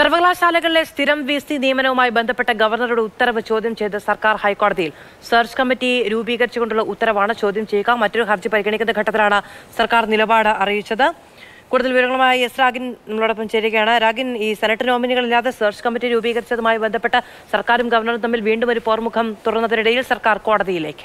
സർവകലാശാലകളിലെ സ്ഥിരം V C നിയമനവുമായി ബന്ധപ്പെട്ട ഗവർണറുടെ ഉത്തരവ് ചോദ്യം ചെയ്ത് സർക്കാർ ഹൈക്കോടതിയിൽ സെർച്ച് കമ്മിറ്റി രൂപീകരിച്ചുകൊണ്ടുള്ള ഉത്തരവാണ് ചോദ്യം ചെയ്യുക മറ്റൊരു ഹർജി പരിഗണിക്കുന്ന ഘട്ടത്തിലാണ് സർക്കാർ നിലപാട് അറിയിച്ചത് കൂടുതൽ വിവരങ്ങളുമായി എസ് രാഗിൻ നമ്മളോടൊപ്പം ചേരുകയാണ് രാഗിൻ ഈ സെനറ്റ് നോമിനികളില്ലാതെ സെർച്ച് കമ്മിറ്റി രൂപീകരിച്ചതുമായി ബന്ധപ്പെട്ട് സർക്കാരും ഗവർണറും തമ്മിൽ വീണ്ടും ഒരു പോർമുഖം തുറന്നതിനിടയിൽ സർക്കാർ കോടതിയിലേക്ക്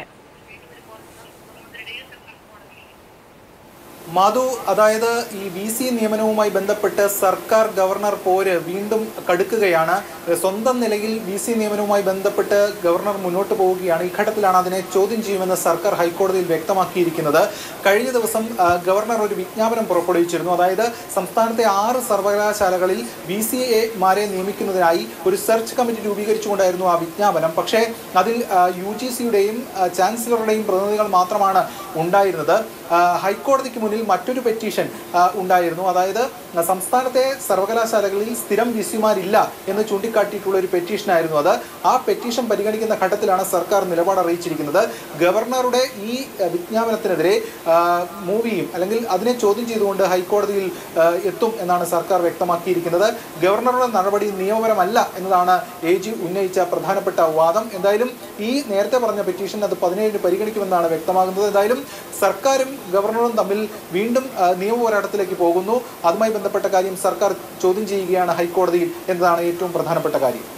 മധു അതായത് ഈ വി സി നിയമനവുമായി ബന്ധപ്പെട്ട് സർക്കാർ ഗവർണർ പോര് വീണ്ടും കടുക്കുകയാണ് സ്വന്തം നിലയിൽ വി സി നിയമനവുമായി ബന്ധപ്പെട്ട് ഗവർണർ മുന്നോട്ട് പോവുകയാണ് ഈ ഘട്ടത്തിലാണ് അതിനെ ചോദ്യം ചെയ്യുമെന്ന് സർക്കാർ ഹൈക്കോടതിയിൽ വ്യക്തമാക്കിയിരിക്കുന്നത് കഴിഞ്ഞ ദിവസം ആ, ഗവർണർ ഒരു വിജ്ഞാപനം പുറപ്പെടുവിച്ചിരുന്നു അതായത് സംസ്ഥാനത്തെ ആറ് സർവകലാശാലകളിൽ വി സി എമാരെ നിയമിക്കുന്നതിനായി ഒരു സെർച്ച് കമ്മിറ്റി രൂപീകരിച്ചുകൊണ്ടായിരുന്നു ആ വിജ്ഞാപനം പക്ഷേ അതിൽ യു ജി സിയുടെയും ചാൻസലറുടെയും പ്രതിനിധികൾ മാത്രമാണ് ഉണ്ടായിരുന്നത് ആ, ഹൈക്കോടതിക്ക് മുന്നിൽ മറ്റൊരു പെറ്റീഷൻ ആ, ഉണ്ടായിരുന്നു അതായത് ആ, സംസ്ഥാനത്തെ സർവകലാശാലകളിൽ സ്ഥിരം വിസിമാരില്ല എന്ന് ചൂണ്ടിക്കാട്ടിയിട്ടുള്ള ഒരു പെറ്റീഷനായിരുന്നു അത് ആ പെറ്റീഷൻ പരിഗണിക്കുന്ന ഘട്ടത്തിലാണ് സർക്കാർ നിലപാട് അറിയിച്ചിരിക്കുന്നത് ഗവർണറുടെ ഈ ആ, വിജ്ഞാപനത്തിനെതിരെ ആ, മൂവിയും അല്ലെങ്കിൽ അതിനെ ചോദ്യം ചെയ്തുകൊണ്ട് ഹൈക്കോടതിയിൽ ആ, എത്തും എന്നാണ് സർക്കാർ വ്യക്തമാക്കിയിരിക്കുന്നത് ഗവർണറുടെ നടപടി നിയമപരമല്ല എന്നതാണ് എ ജി ഉന്നയിച്ച പ്രധാനപ്പെട്ട വാദം എന്തായാലും ഈ നേരത്തെ പറഞ്ഞ പെറ്റീഷൻ അത് പതിനേഴിന് പരിഗണിക്കുമെന്നാണ് വ്യക്തമാകുന്നത് എന്തായാലും സർക്കാരും ഗവർണറും തമ്മിൽ വീണ്ടും ആ, നിയമ പോരാട്ടത്തിലേക്ക് പോകുന്നു അതുമായി ബന്ധപ്പെട്ട കാര്യം സർക്കാർ ചോദ്യം ചെയ്യുകയാണ് ഹൈക്കോടതിയിൽ എന്നതാണ് ഏറ്റവും പ്രധാനപ്പെട്ട കാര്യം